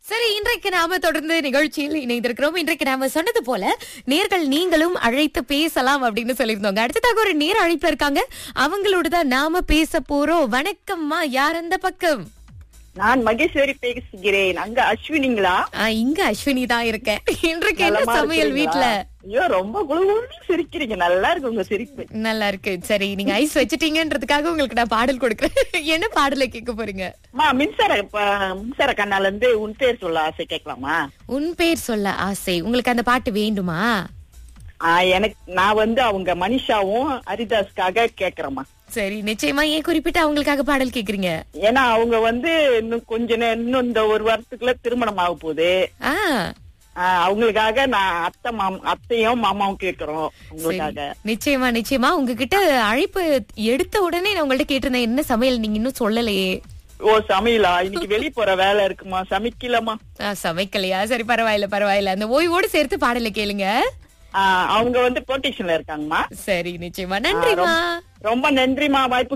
சரி இன்றைக்கு நாம தொடர்ந்து நிகழ்ச்சியில் இணைந்திருக்கிறோம் இன்றைக்கு நாம சொன்னது போல நேர்கள் நீங்களும் அழைத்து பேசலாம் அப்படின்னு சொல்லியிருந்தோங்க அடுத்ததாக ஒரு நேர் அழைப்புல இருக்காங்க அவங்களோட தான் நாம பேச போறோம் வணக்கம்மா யார் அந்த பக்கம் நான் மகேஸ்வரி பேசுகிறேன் அங்க அஸ்வினிங்களா ஆ, இங்க அஸ்வினி தான் இருக்கேன் இன்றைக்கு என்ன நலமா சமையல் வீட்ல இருக்கிறீங்களா? ஐயோ ரொம்ப குழுகுழுன்னு சிரிக்கிறீங்க நல்லா இருக்கு உங்க சிரிப்பு நல்லா இருக்கு சரி நீங்க ஐஸ் வச்சிட்டீங்கன்றதுக்காக உங்களுக்கு நான் பாடல் கொடுக்குறேன் என்ன பாடலை கேட்க போறீங்க அம்மா மின்சார ப- மின்சார கண்ணால இருந்து உன் பேர் சொல்ல ஆசை கேட்கலாமா உன் பேர் சொல்ல ஆசை உங்களுக்கு அந்த பாட்டு வேண்டுமா ஆ, எனக்கு நான் வந்து அவங்க மனிஷாவும் ஹரிதாஸ்க்காக கேக்குறேம்மா சரி நிச்சயமா ஏன் குறிப்பிட்டு அவங்களுக்காக பாடல் கேக்குறீங்க ஏன்னா அவங்க வந்து இன்னும் கொஞ்ச நே- இன்னும் இந்த ஒரு வருஷத்துக்குள்ள திருமணம் ஆக போகுது ஆ ஆ, அவங்களுக்காக நான் அத்தை மாம் அத்தையும் மாமாவும் கேக்குறோம் சரி. உங்களுக்காக நிச்சயமா நிச்சயமா உங்ககிட்ட அழைப்பு எடுத்த உடனே நான் உங்கள்ட்ட கேட்டிருந்தேன் என்ன சமையல் நீங்க இன்னும் சொல்லலையே ஓ சமையலா இன்னைக்கு வெளிய போற வேலை இருக்குமா சமைக்கலமா ஆ, சமைக்கலையா சரி பரவாயில்ல பரவாயில்ல அந்த ஓய்வோடு சேர்த்து பாடலை கேளுங்க அவங்க வந்து பொலிட்டிஷன்ல இருக்காங்கம்மா சரி நிச்சயமா நன்றிமா ரொம்ப நன்றிமா வாய்ப்பு